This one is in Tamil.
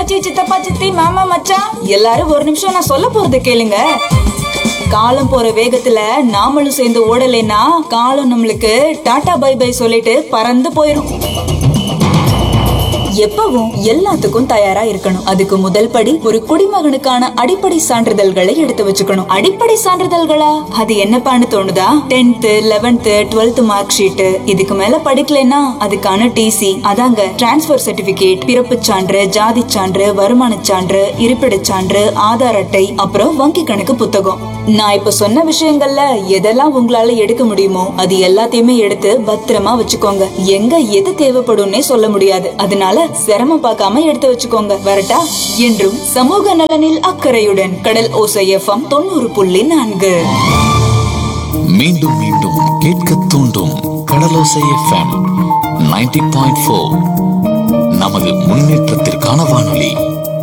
தங்கச்சி சித்தப்பா சித்தி மாமா மச்சான் எல்லாரும் ஒரு நிமிஷம் நான் சொல்ல போறத கேளுங்க காலம் போற வேகத்துல நாமளும் சேர்ந்து ஓடலைன்னா காலம் நம்மளுக்கு டாடா பை பை சொல்லிட்டு பறந்து போயிரும் எப்பவும் எல்லாத்துக்கும் தயாரா இருக்கணும் அதுக்கு முதல் படி ஒரு குடிமகனுக்கான அடிப்படை சான்றிதழ்களை எடுத்து வச்சுக்கணும் அடிப்படை சான்றிதழ்களா அது என்னப்பான்னு தோணுதா tenth eleventh twelfth mark sheet இதுக்கு மேல படிக்கலைன்னா அதுக்கான டிசி அதாங்க டிரான்ஸ்பர் சர்டிபிகேட் பிறப்புச் சான்று ஜாதி சான்று வருமானச் சான்று இருப்பிடச் சான்று ஆதார் அட்டை அப்புறம் வங்கி கணக்கு புத்தகம் நான் இப்ப சொன்ன விஷயங்கள்ல எதெல்லாம் உங்களால எடுக்க முடியுமோ அது எல்லாத்தையுமே எடுத்து பத்திரமா வச்சுக்கோங்க எங்க எது தேவைப்படும்னே சொல்ல முடியாது அதனால சிரமம் பார்க்காம எடுத்து வச்சுக்கோங்க வரட்டா என்றும் சமூக நலனில் அக்கறையுடன் கடல் ஓசை எஃப்எம் தொண்ணூறு புள்ளி நான்கு மீண்டும் மீண்டும் கேட்க தூண்டும் கடலோசை எஃப்எம் 90.4 பாயிண்ட் நமது முன்னேற்றத்திற்கான வானொலி